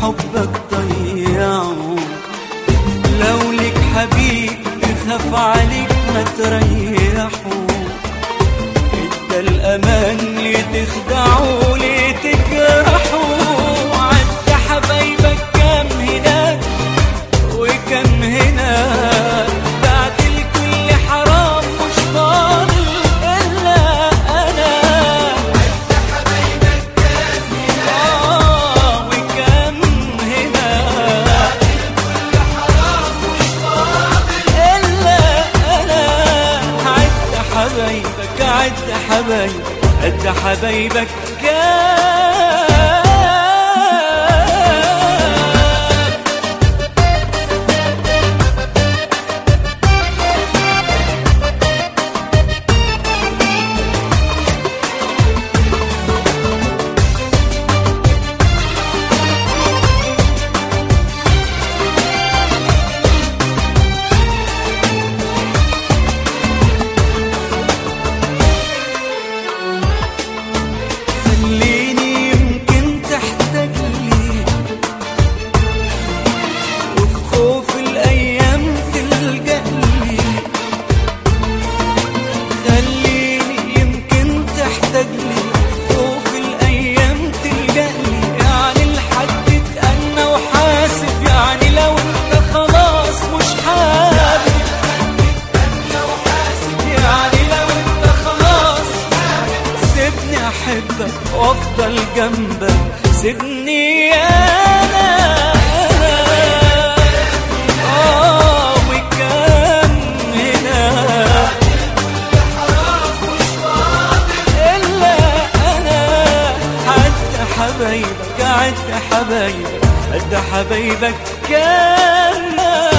حبك ضيعوا لو لك حبيب يخاف عليك ما تريحوا ادى الامان ليه تخدعوا ليه تجرحوا عد حبايبك كام هناك وكم هنا بعد الكل حرام مش فاضل الا انا آه وكم هنا إلا أنا عد حبايبك عد حبايبك عد حبايبك كام خليني يمكن تحتاج لي وفي خوف الايام تلجأ لي خليني يمكن تحتاج لي وفي خوف الايام تلجأ لي يعني الحد اتأنى وحاسب يعني لو انت خلاص مش حابب يعني لو انت خلاص سيبني احبك وافضل جنبك سيبني انا اه وكم هنا الا انا عد حبايبك عد حبايبك عد حبايبك كان